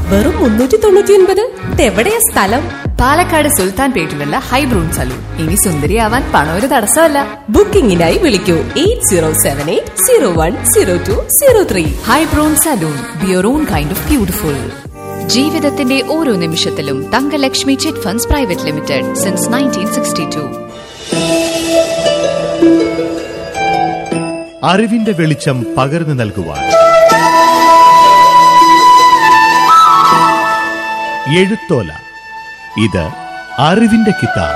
വെറും മുന്നൂറ്റി തൊണ്ണൂറ്റി ഒൻപത് എവിടെയാ സ്ഥലം പാലക്കാട് സുൽത്താൻ പേട്ടിലുള്ള ഹൈബ്രൂൺ സലൂൺ ഇനി സുന്ദരിയാവാൻ പണം ഒരു തടസ്സമല്ല ബുക്കിംഗിനായി വിളിക്കൂ eight zero seven eight zero one zero two zero three ഹൈബ്രൂൺ salon be your own kind of beautiful ജീവിതത്തിന്റെ ഓരോ നിമിഷത്തിലും Thankalakshmi chit funds private limited since nineteen sixty two അറിവിന്റെ വെളിച്ചം പകർന്നു നൽകുവാൻ എഴുത്തോല ഇത് അറിവിന്റെ കിതാബ്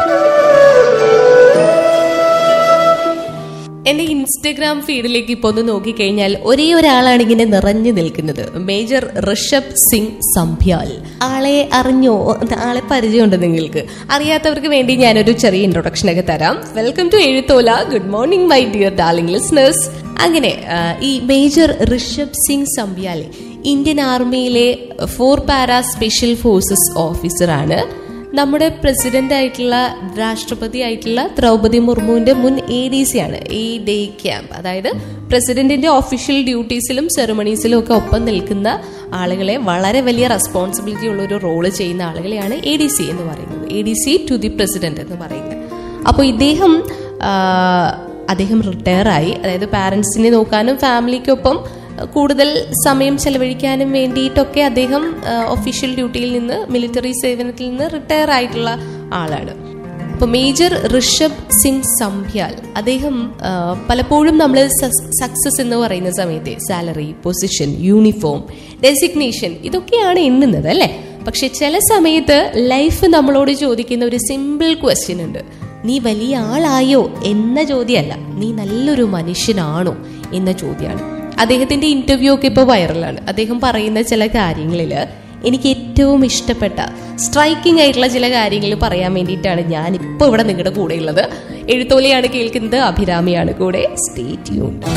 എന്റെ ഇൻസ്റ്റഗ്രാം ഫീഡിലേക്ക് ഇപ്പൊ ഒന്ന് നോക്കിക്കഴിഞ്ഞാൽ ഒരേ ഒരാളാണ് ഇങ്ങനെ നിറഞ്ഞു നിൽക്കുന്നത് മേജർ ഋഷഭ് സിംഗ് സംഭ്യാൽ ആളെ അറിഞ്ഞോ ആളെ പരിചയമുണ്ട് നിങ്ങൾക്ക് അറിയാത്തവർക്ക് വേണ്ടി ഞാനൊരു ചെറിയ ഇൻട്രൊഡക്ഷൻ ഒക്കെ തരാം welcome to Ezhuthola good morning my dear darling listeners അങ്ങനെ ആ, ഈ മേജർ ഋഷഭ് സിംഗ് സംഭ്യാലെ ഇന്ത്യൻ ആർമിയിലെ ഫോർ പാരാ സ്പെഷ്യൽ ഫോഴ്സസ് ഓഫീസറാണ് നമ്മുടെ പ്രസിഡന്റ് ആയിട്ടുള്ള രാഷ്ട്രപതി ആയിട്ടുള്ള ദ്രൗപതി മുർമുവിന്റെ മുൻ എ ഡി സി ആണ് ഈ ഡേ ക്യാമ്പ് അതായത് പ്രസിഡന്റിന്റെ ഒഫീഷ്യൽ ഡ്യൂട്ടീസിലും സെറമണീസിലും ഒക്കെ ഒപ്പം നിൽക്കുന്ന ആളുകളെ വളരെ വലിയ റെസ്പോൺസിബിലിറ്റി ഉള്ള ഒരു റോള് ചെയ്യുന്ന ആളുകളെയാണ് എ ഡി സി എന്ന് പറയുന്നത് A D C to the president എന്ന് പറയുന്നത് അപ്പോൾ ഇദ്ദേഹം ആ, അദ്ദേഹം റിട്ടയർ ആയി അതായത് പാരന്റ്സിനെ നോക്കാനും ഫാമിലിക്കൊപ്പം കൂടുതൽ സമയം ചെലവഴിക്കാനും വേണ്ടിയിട്ടൊക്കെ അദ്ദേഹം ഒഫീഷ്യൽ ഡ്യൂട്ടിയിൽ നിന്ന് മിലിറ്ററി സേവനത്തിൽ നിന്ന് റിട്ടയർ ആയിട്ടുള്ള ആളാണ് അപ്പൊ മേജർ ഋഷഭ് സിംഗ് സംഭ്യാൽ അദ്ദേഹം ആ, പലപ്പോഴും നമ്മൾ സക്സസ് എന്ന് പറയുന്ന സമയത്തെ സാലറി പൊസിഷൻ യൂണിഫോം ഡെസിഗ്നേഷൻ ഇതൊക്കെയാണ് എണ്ണുന്നത് അല്ലേ പക്ഷെ ചില സമയത്ത് ലൈഫ് നമ്മളോട് ചോദിക്കുന്ന ഒരു സിമ്പിൾ ക്വസ്റ്റ്യൻ ഉണ്ട് നീ വലിയ ആളായോ എന്ന ചോദ്യമല്ല നീ നല്ലൊരു മനുഷ്യനാണോ എന്ന ചോദ്യമാണ് അദ്ദേഹത്തിന്റെ ഇന്റർവ്യൂ ഒക്കെ ഇപ്പോൾ വൈറലാണ് അദ്ദേഹം പറയുന്ന ചില കാര്യങ്ങളിൽ എനിക്ക് ഏറ്റവും ഇഷ്ടപ്പെട്ട സ്ട്രൈക്കിംഗ് ആയിട്ടുള്ള ചില കാര്യങ്ങൾ പറയാൻ വേണ്ടിയിട്ടാണ് ഞാൻ ഇപ്പോൾ ഇവിടെ നിങ്ങളുടെ കൂടെ ഉള്ളത് എഴുത്തോലയാണ് കേൾക്കുന്നത് അഭിരാമിയാണ് കൂടെ സ്റ്റേ ട്യൂൺ